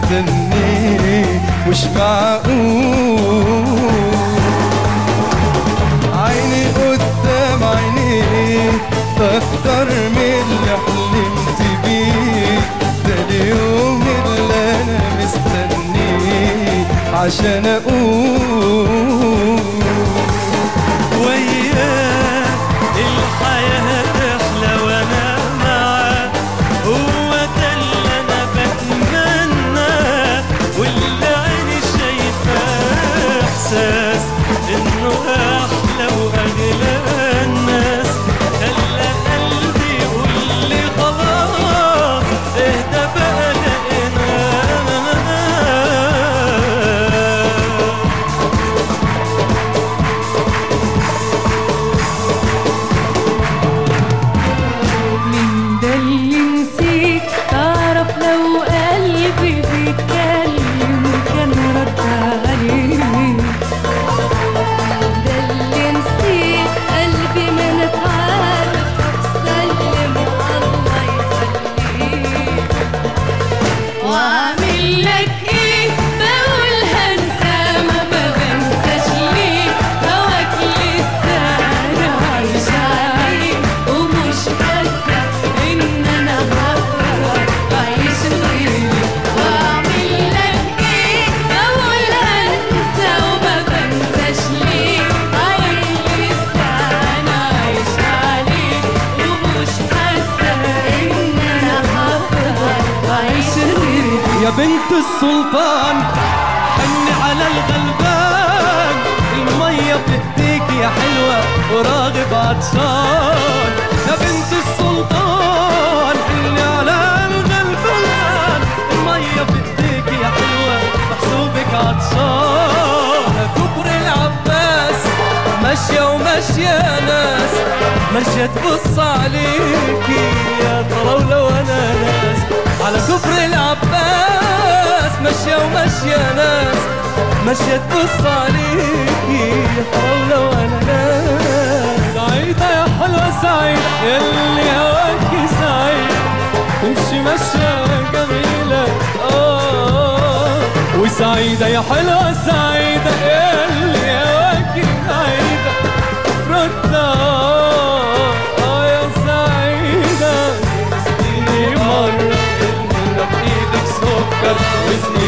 مستني مش معقول عيني قدام عيني اكتر من اللي حلمت بيه ده اليوم اللي انا مستنيه عشان اقول وياه الحياة تحلى وانا معاه هو ده اللي انا بتمناه واللي عيني شايفاه احساس انه احلى واغلى الناس خلى قلبي يقول لي خلاص اهدى بقى لقيناه من ده اللي نسيت تعرف لو قلبي بيتكلم كان رد عليه ده اللي نسيت قلبي من اتعرف سلم الله يخليه واعمل لك ايه بقول هنسى ما بنساش ليه هواك لسه انا عايش عليه ومش حاسه ان انا هقدر اعيش غيري واعمل لك ايه بقول هنسى وما بنساش ليه هواك لسه انا عايش عليه ومش حاسه ان انا هقدر اعيش غيري يا بنت السلطان حني على الغلبان المية بتديك يا حلوة وراغب عطشان يا بنت السلطان حني على الغلبان المية بتديك يا حلوة محسوبك عطشان كبر العباس ماشية وماشية ناس ماشية تبص عليكي يا طراولة وانا ناس على كفر العباس ماشية وماشية ناس ماشية تبص عليكي يا طراولة وانا ناس سعيدة يا حلوة سعيدة يلي هواكي سعيد تمشي ماشية جميلة آه وسعيدة يا حلوة سعيدة يلي هواكي سعيدة فرطة آه يا سعيدة سنيني مرة المرة بإيدك سكر وسنيني